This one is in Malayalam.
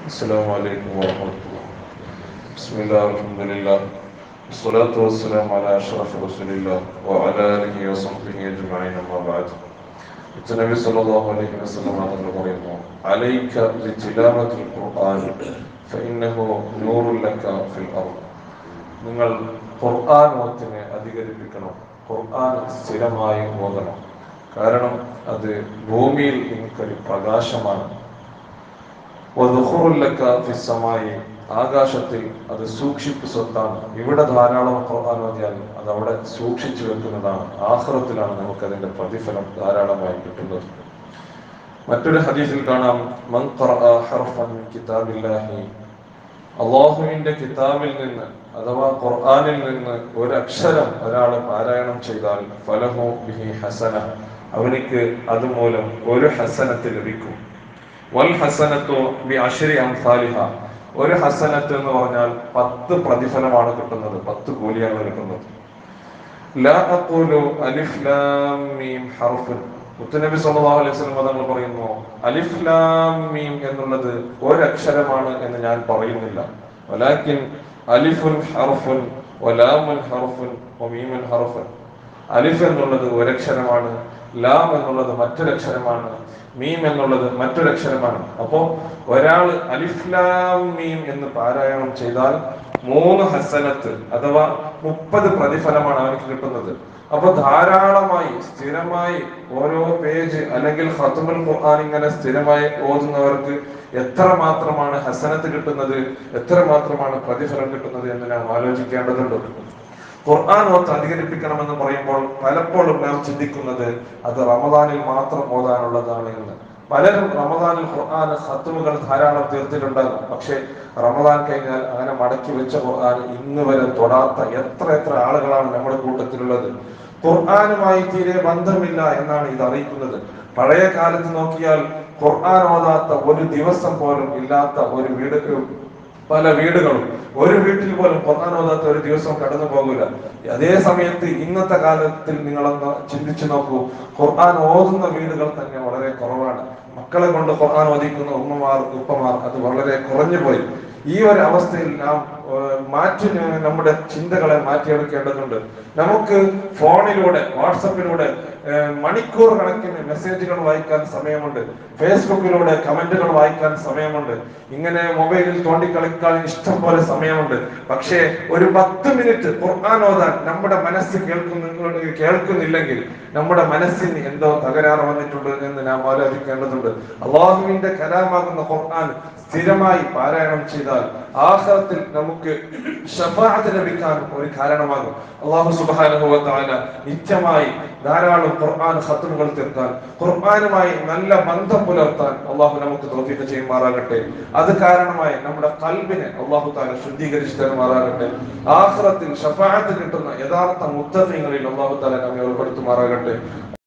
السلام عليكم ورحمة الله بسم الله والحمد لله والصلاة والسلام على أشرف رسول الله وعلى آله وصحبه أجمعين أما بعد النبي صلى الله عليه وسلم هذا പറയുന്നു عليك بتلاوة القرآن فإنه نور لك في الأرض നിങ്ങൾ ഖുർആൻ ഓത്തിനെ അധികരിപ്പിക്കണം ഖുർആൻ സ്ഥിരമായി ഓതണം കാരണം അത് ഭൂമിയിൽ നിങ്ങൾക്കൊരു പ്രകാശമാണ് വധുഹുറുല്ലക്ക ഫിസ്സമായി ആകാശത്തിൽ അത് സൂക്ഷിപ്പ് സ്വത്താണ് ഇവിടെ ധാരാളം ഖുർആൻ ഓതിയാൽ അത് അവിടെ സൂക്ഷിച്ചു വെക്കുന്നതാണ് ആഹ്റത്തിലാണ് നമുക്ക് അതിന്റെ പ്രതിഫലം ധാരാളമായി കിട്ടുന്നത് മറ്റൊരു ഹദീസിൽ കാണാം മൻ ഖറഅ ഹർഫൻ മിൻ കിതാബില്ലാഹി അള്ളാഹുവിന്റെ കിതാബിൽ നിന്ന് അഥവാ ഖുർആനിൽ നിന്ന് ഒരു അക്ഷരം ഒരാൾ പാരായണം ചെയ്താൽ ഫലഹു ബിഹി ഹസന അവനിക്ക് അതുമൂലം ഒരു ഹസനത്ത് ലഭിക്കും വൽ ഹസനത്തു ബി അഷരി അംസാലിഹ ഒരു ഹസനത്ത് എന്ന് പറഞ്ഞാൽ പത്ത് പ്രതിഫലമാണ് കിട്ടുന്നത് പത്ത് കൂലിയാണ് കിട്ടുന്നത് ലാ അഖൂലു അലിഫ് ലാം മീം ഹർഫുൻ മുത്തുനബി സല്ലല്ലാഹു അലൈഹി വസല്ലം തങ്ങൾ പറയുന്നു അലിഫ് ലാം മീം എന്നുള്ളത് ഒരക്ഷരമാണ് എന്ന് ഞാൻ പറയുന്നില്ല വലാകിൻ അലിഫുൻ ഹർഫുൻ വലാമുൻ ഹർഫുൻ വമീമുൻ ഹർഫുൻ അലിഫ് എന്നുള്ളത് ഒരക്ഷരമാണ് ലാം എന്നുള്ളത് മറ്റൊരക്ഷരമാണ് മീം എന്നുള്ളത് മറ്റൊരക്ഷരമാണ് അപ്പോ ഒരാൾ അലിഫ്ലാം മീം എന്ന് പാരായണം ചെയ്താൽ മൂന്ന് ഹസനത്ത് അഥവാ മുപ്പത് പ്രതിഫലമാണ് അവർക്ക് കിട്ടുന്നത് അപ്പൊ ധാരാളമായി സ്ഥിരമായി ഓരോ പേജ് അല്ലെങ്കിൽ ഖത്മുൽ ഖുർആൻ ഇങ്ങനെ സ്ഥിരമായി ഓതുന്നവർക്ക് എത്ര മാത്രമാണ് ഹസനത്ത് കിട്ടുന്നത് എത്ര മാത്രമാണ് പ്രതിഫലം കിട്ടുന്നത് എന്ന് നാം ആലോചിക്കേണ്ടതുണ്ട് ഖുർആൻ ഓത്ത് അധികരിപ്പിക്കണമെന്ന് പറയുമ്പോൾ പലപ്പോഴും നാം ചിന്തിക്കുന്നത് അത് റമദാനിൽ മാത്രം ഓതാനുള്ളതാണ് എന്ന് പലരും റമദാനിൽ ഖുർആൻ ഖത്തുമുകൾ ധാരാളം തീർത്തിട്ടുണ്ടാകും പക്ഷേ റമദാൻ കഴിഞ്ഞാൽ അങ്ങനെ മടക്കി വെച്ച ഖുർആൻ ഇന്ന് വരെ തൊടാത്ത എത്ര എത്ര ആളുകളാണ് നമ്മുടെ കൂട്ടത്തിലുള്ളത് ഖുർആനുമായി തീരെ ബന്ധമില്ല എന്നാണ് ഇത് അറിയിക്കുന്നത് പഴയ കാലത്ത് നോക്കിയാൽ ഖുർആൻ ഓതാത്ത ഒരു ദിവസം പോലും ഇല്ലാത്ത ഒരു വീട് പല വീടുകളും ഒരു വീട്ടിൽ പോലും ഖുർആൻ ഓതാത്ത ഒരു ദിവസം കടന്നു പോകില്ല അതേ സമയത്ത് ഇന്നത്തെ കാലത്തിൽ നിങ്ങളൊന്ന് ചിന്തിച്ചു നോക്കൂ ഖുർആൻ ഓതുന്ന വീടുകൾ തന്നെ വളരെ കുറവാണ് മക്കളെ കൊണ്ട് ഖുർആൻ ഓദിക്കുന്ന ഉമ്മമാർ ഉപ്പമാർ അത് വളരെ കുറഞ്ഞു പോയി ഈ ഒരു അവസ്ഥയിൽ നാം മാറ്റി നമ്മുടെ ചിന്തകളെ മാറ്റിയെടുക്കേണ്ടതുണ്ട് നമുക്ക് ഫോണിലൂടെ വാട്സപ്പിലൂടെ മണിക്കൂർ കണക്കിന് മെസ്സേജുകൾ വായിക്കാൻ സമയമുണ്ട് ഫേസ്ബുക്കിലൂടെ കമന്റുകൾ വായിക്കാൻ സമയമുണ്ട് ഇങ്ങനെ മൊബൈലിൽ തോണ്ടിക്കളിക്കാൻ ഇഷ്ടം പോലെ സമയമുണ്ട് പക്ഷേ ഒരു പത്ത് മിനിറ്റ് ഖുർആൻ ഓതാൻ നമ്മുടെ മനസ്സ് കേൾക്കുന്ന കേൾക്കുന്നില്ലെങ്കിൽ നമ്മുടെ മനസ്സിന് എന്തോ തകരാറ് വന്നിട്ടുണ്ട് എന്ന് നാം ആലോചിക്കേണ്ടതുണ്ട് അള്ളാഹുവിന്റെ കലാമാകുന്ന ഖുർആൻ സ്ഥിരമായി പാരായണം ചെയ്താൽ ആഹ്റത്തിൽ നമുക്ക് ഷഫാഅത്ത് ലഭിക്കാൻ ഒരു കാരണമാകും അള്ളാഹു സുബ്ഹാനഹു വ തആല നിത്യമായി ധാരാളം ഖുർആൻ ഖത്മുകൾ തീർക്കാൻ ഖുർആനുമായി നല്ല ബന്ധം പുലർത്താൻ അള്ളാഹു നമുക്ക് തൗഫീഖ് ചെയ്യുമാറാകട്ടെ അത് കാരണമായി നമ്മുടെ കൽബിനെ അള്ളാഹു താല ശുദ്ധീകരിച്ചു തരുമാറാകട്ടെ ആഹ്റത്തിൽ ഷഫാഅത്ത് കിട്ടുന്ന യഥാർത്ഥ മുത്തഫീങ്ങളിൽ അള്ളാഹു താല നമ്മെ ഉൾപ്പെടുത്തുമാറാകട്ടെ